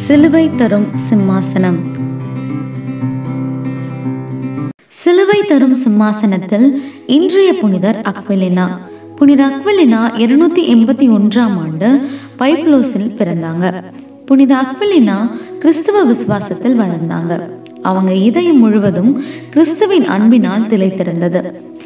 சிலுவை தரும் சிம்மாசனம் சிலுவை தரும் சிம்மாசனத்தில் இன்றைய புனிதர் அக்வெலினா புனித அக்வெலினா இருநூத்தி எண்பத்தி ஒன்றாம் ஆண்டு பைப்லோஸில் பிறந்தாங்க புனித அக்வெலினா கிறிஸ்துவ விசுவாசத்தில் வளர்ந்தாங்க அவங்க இதயம் முழுவதும் கிறிஸ்துவின் அன்பினால் திளைத்திருந்தது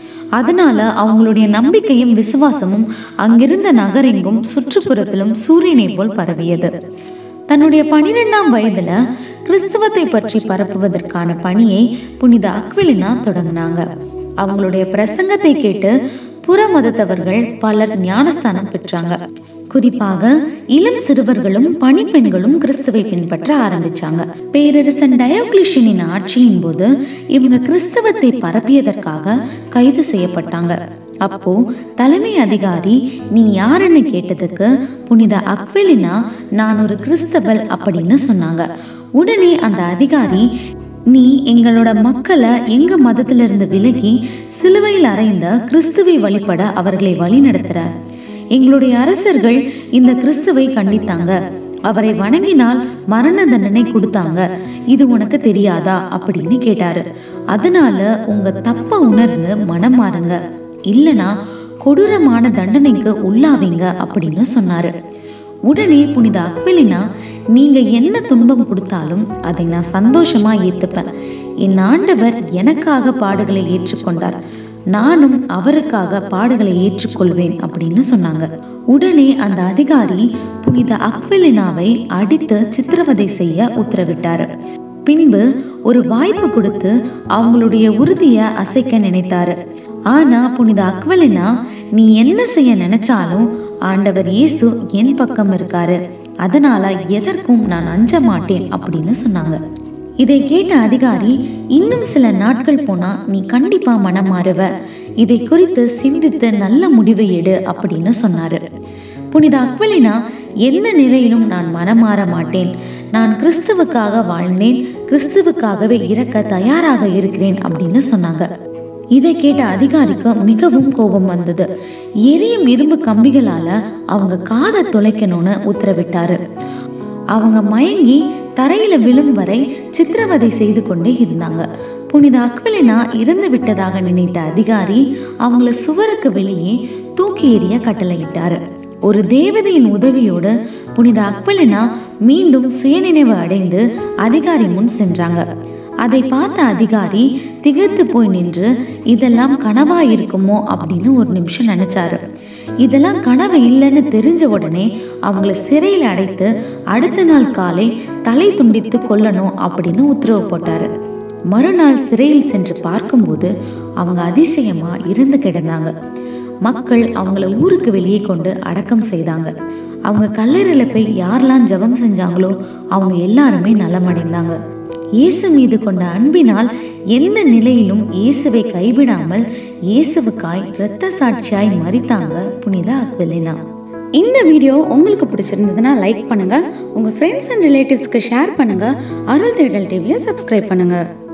அதனால அவங்களுடைய நம்பிக்கையும் விசுவாசமும் அங்கிருந்த நகரெங்கும் சுற்றுப்புறத்திலும் சூரியனை போல் பரவியது தன்னுடைய பனிரெண்டாம் வயதுல கிறிஸ்தவத்தை பற்றி பரப்புவதற்கான பணியை புனித அக்விலினா தொடங்கினாங்க அவங்களுடைய பிரசங்கத்தை கேட்டு புற மதத்தவர்கள் பலர் ஞானஸ்தானம் பெற்றாங்க குறிப்பாக இளம் சிறுவர்களும் பணிப்பெண்களும் கிறிஸ்துவை பின்பற்ற ஆரம்பிச்சாங்க பேரரசன் டயோக்ளிஷியனின் ஆட்சியின் போது இவங்க கிறிஸ்தவத்தை பரப்பியதற்காக கைது செய்யப்பட்டாங்க அப்போ தலைமை அதிகாரி நீ யாருன்னு கேட்டதுக்கு புனித அக்வெலினா நான் ஒரு கிறிஸ்தவல் அப்படின்னு சொன்னாங்க உடனே அந்த அதிகாரி நீ எங்களோட மக்களை எங்க மதத்திலிருந்து விலகி சிலுவையில் அறைந்த கிறிஸ்துவை வழிபட அவர்களை வழிநடத்துற எங்களுடைய அரசர்கள் இந்த கிறிஸ்துவை கண்டித்தாங்க அவரை வணங்கினால் மரண தண்டனை கொடுத்தாங்க இது உனக்கு தெரியாதா அப்படின்னு கேட்டாரு அதனால உங்க தப்ப உணர்ந்து மனம் மாறுங்க இல்லனா கொடூரமான தண்டனைக்கு உள்ளாவீங்க அப்படின்னு சொன்னாரு உடனே புனித அக்வெலினா நீங்க என்ன துன்பம் கொடுத்தாலும் அதை நான் சந்தோஷமா ஏத்துப்பேன் என் ஆண்டவர் எனக்காக பாடுகளை ஏற்றுக்கொண்டார் நானும் அவருக்காக பாடுகளை ஏற்றுக்கொள்வேன் அப்படின்னு சொன்னாங்க உடனே அந்த அதிகாரி புனித அக்வெலினாவை அடித்து சித்திரவதை செய்ய உத்தரவிட்டாரு பின்பு ஒரு வாய்ப்பு கொடுத்து அவங்களுடைய உறுதியை அசைக்க நினைத்தாரு ஆனா புனித அக்வலினா நீ என்ன செய்ய நினைச்சாலும் ஆண்டவர் இயேசு என் பக்கம் இருக்காரு அதனால எதற்கும் நான் அஞ்ச மாட்டேன் அப்படின்னு சொன்னாங்க இதை கேட்ட அதிகாரி இன்னும் சில நாட்கள் போனா நீ கண்டிப்பா மனம் மாறுவ இதை குறித்து சிந்தித்து நல்ல முடிவை எடு அப்படின்னு சொன்னாரு புனித அக்வலினா எந்த நிலையிலும் நான் மனம் மாற மாட்டேன் நான் கிறிஸ்துவுக்காக வாழ்ந்தேன் கிறிஸ்துவுக்காகவே இறக்க தயாராக இருக்கிறேன் அப்படின்னு சொன்னாங்க இதை கேட்ட அதிகாரிக்கு மிகவும் கோபம் வந்தது எரியும் இரும்பு கம்பிகளால அவங்க காதை துளைக்கணும்னு உத்தரவிட்டாரு அவங்க மயங்கி தரையில விழும் வரை சித்திரவதை செய்து கொண்டே இருந்தாங்க புனித அக்வலினா இறந்து விட்டதாக நினைத்த அதிகாரி அவங்கள சுவருக்கு வெளியே தூக்கி எறிய கட்டளையிட்டாரு ஒரு தேவதையின் உதவியோடு புனித அக்வலினா மீண்டும் சுயநினைவு அடைந்து அதிகாரி முன் சென்றாங்க அதை பார்த்த அதிகாரி திகைத்து போய் நின்று இதெல்லாம் கனவா இருக்குமோ அப்படின்னு ஒரு நிமிஷம் நினைச்சாரு இதெல்லாம் கனவு இல்லைன்னு தெரிஞ்ச உடனே அவங்கள சிறையில் அடைத்து அடுத்த நாள் காலை தலை துண்டித்து கொல்லணும் அப்படின்னு உத்தரவு போட்டாரு மறுநாள் சிறையில் சென்று பார்க்கும்போது அவங்க அதிசயமா இருந்து கிடந்தாங்க மக்கள் அவங்கள ஊருக்கு வெளியே கொண்டு அடக்கம் செய்தாங்க அவங்க கல்லறையில் போய் யாரெல்லாம் ஜெபம் செஞ்சாங்களோ அவங்க எல்லாருமே நலமடைந்தாங்க இயேசு மீது கொண்ட அன்பினால் எந்த நிலையிலும் இயேசுவை கைவிடாமல் இயேசுவுக்காய் இரத்த சாட்சியாய் மறித்தாங்க புனித அக்வெலினா இந்த வீடியோ உங்களுக்கு பிடிச்சிருந்ததுன்னா லைக் பண்ணுங்க உங்க ஃப்ரெண்ட்ஸ் அண்ட் ரிலேட்டிவ்ஸ்க்கு ஷேர் பண்ணுங்க அருள் தேடல் டிவியை சப்ஸ்கிரைப் பண்ணுங்க